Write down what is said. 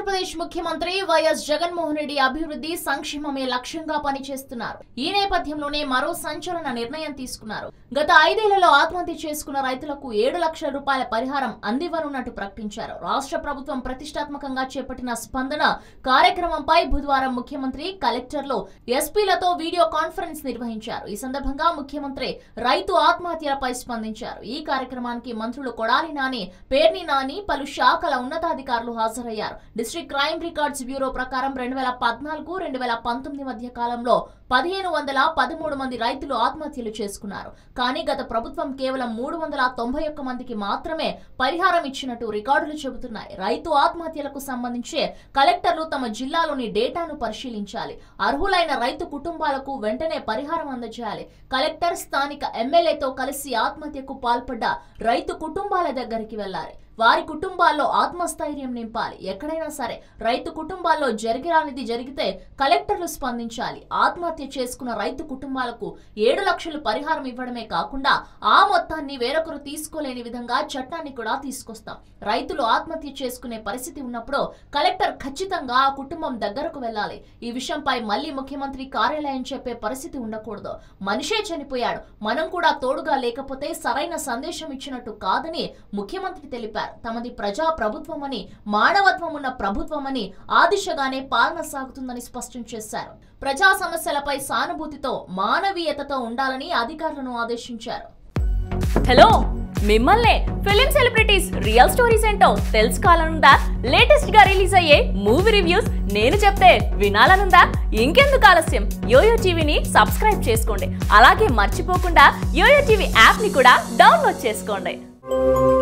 ఆంధ్రప్రదేశ్ ముఖ్యమంత్రి వైఎస్ జగన్మోహన్ రెడ్డి అభివృద్ధి సంక్షేమమే లక్ష్యంగా పనిచేస్తున్నారు ఈ నేపథ్యంలోనే మరో సంచలన నిర్ణయం తీసుకున్నారు గత ఐదేళ్లలో ఆత్మహత్య చేసుకున్న రైతులకు ఏడు లక్షల రూపాయల పరిహారం అందివ్వనున్నట్టు ప్రకటించారు రాష్ట్ర ప్రభుత్వం ప్రతిష్టాత్మకంగా చేపట్టిన స్పందన కార్యక్రమంపై బుధవారం ముఖ్యమంత్రి కలెక్టర్లు ఎస్పీలతో వీడియో కాన్ఫరెన్స్ నిర్వహించారు ఈ సందర్భంగా ముఖ్యమంత్రి రైతు ఆత్మహత్యలపై స్పందించారు ఈ కార్యక్రమానికి మంత్రులు కొడాలి నాని పేర్ని నాని పలు శాఖల ఉన్నతాధికారులు హాజరయ్యారు డిస్ట్రిక్ట్ క్రైమ్ రికార్డ్స్ బ్యూరో ప్రకారం రెండు వేల పద్నాలుగు రెండు వేల పంతొమ్మిది మధ్య కాలంలో పదిహేను వందల పదమూడు మంది రైతులు ఆత్మహత్యలు చేసుకున్నారు కానీ గత ప్రభుత్వం కేవలం మూడు వందల తొంభై ఒక్క మందికి మాత్రమే పరిహారం ఇచ్చినట్టు రికార్డులు చెబుతున్నాయి రైతు ఆత్మహత్యలకు సంబంధించి కలెక్టర్లు తమ జిల్లాలోని డేటాను పరిశీలించాలి అర్హులైన రైతు కుటుంబాలకు వెంటనే పరిహారం అందజేయాలి కలెక్టర్ స్థానిక ఎమ్మెల్యేతో కలిసి ఆత్మహత్యకు పాల్పడ్డ రైతు కుటుంబాల దగ్గరికి వెళ్లాలి వారి కుటుంబాల్లో ఆత్మస్థైర్యం నింపాలి ఎక్కడైనా సరే రైతు కుటుంబాల్లో జరిగిరానిది జరిగితే కలెక్టర్లు స్పందించాలి ఆత్మహత్య చేసుకున్న రైతు కుటుంబాలకు ఏడు లక్షలు పరిహారం ఇవ్వడమే కాకుండా ఆ మొత్తాన్ని వేరొకరు తీసుకోలేని విధంగా చట్టాన్ని కూడా తీసుకొస్తాం రైతులు ఆత్మహత్య చేసుకునే పరిస్థితి ఉన్నప్పుడు కలెక్టర్ ఖచ్చితంగా ఆ కుటుంబం దగ్గరకు వెళ్ళాలి ఈ విషయంపై మళ్ళీ ముఖ్యమంత్రి కార్యాలయం చెప్పే పరిస్థితి ఉండకూడదు మనిషే చనిపోయాడు మనం కూడా తోడుగా లేకపోతే సరైన సందేశం ఇచ్చినట్టు కాదని ముఖ్యమంత్రి తెలిపారు తమది ప్రజా ప్రభుత్వమని మానవత్వం ఉన్న ప్రభుత్వమని ఆ దిశగానే పాలన సాగుతుందని స్పష్టం చేశారు ప్రజా సమస్యలపై సానుభూతితో మానవీయతతో ఉండాలని అధికారులను ఆదేశించారు హలో మిమ్మల్నే ఫిలిం సెలబ్రిటీస్ రియల్ స్టోరీస్ ఏంటో తెలుసుకోవాలనుందా లేటెస్ట్ గా రిలీజ్ అయ్యే మూవీ రివ్యూస్ నేను చెప్తే వినాలనుందా ఇంకెందుకు ఆలస్యం యోయో టీవీని సబ్స్క్రైబ్ చేసుకోండి అలాగే మర్చిపోకుండా యోయో టీవీ యాప్ ని కూడా డౌన్లోడ్ చేసుకోండి